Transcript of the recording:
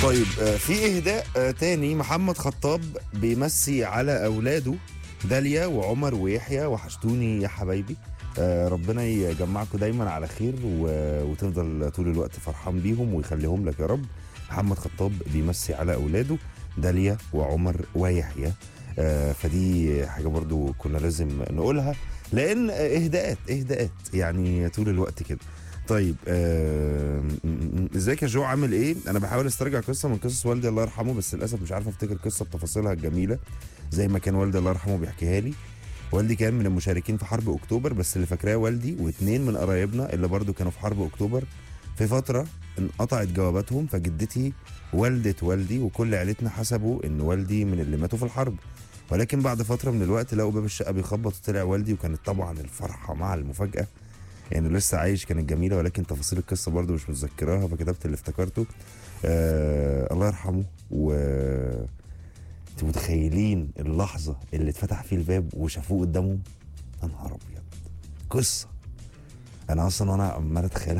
طيب آه، في اهداء آه، تاني محمد خطاب بيمسي على اولاده داليا وعمر ويحيى وحشتوني يا حبايبي آه، ربنا يجمعكم دايما على خير و- وتفضل طول الوقت فرحان بيهم ويخليهم لك يا رب محمد خطاب بيمسي على اولاده داليا وعمر ويحيى آه، فدي حاجه برضو كنا لازم نقولها لان آه، اهداءات اهداءات يعني طول الوقت كده طيب آه، م- م- ازيك يا جو عامل ايه؟ انا بحاول استرجع قصه من قصص والدي الله يرحمه بس للاسف مش عارف افتكر قصه بتفاصيلها الجميله زي ما كان والدي الله يرحمه بيحكيها لي. والدي كان من المشاركين في حرب اكتوبر بس اللي فاكراه والدي واثنين من قرايبنا اللي برضو كانوا في حرب اكتوبر في فتره انقطعت جواباتهم فجدتي والدة والدي وكل عيلتنا حسبوا ان والدي من اللي ماتوا في الحرب ولكن بعد فتره من الوقت لقوا باب الشقه بيخبط وطلع والدي وكانت طبعا الفرحه مع المفاجاه يعني لسه عايش كانت جميله ولكن تفاصيل القصه برضو مش متذكراها فكتبت اللي افتكرته آه الله يرحمه و انتوا متخيلين اللحظه اللي اتفتح فيه الباب وشافوه قدامهم يا نهار ابيض قصه انا اصلا وانا عمال اتخيلها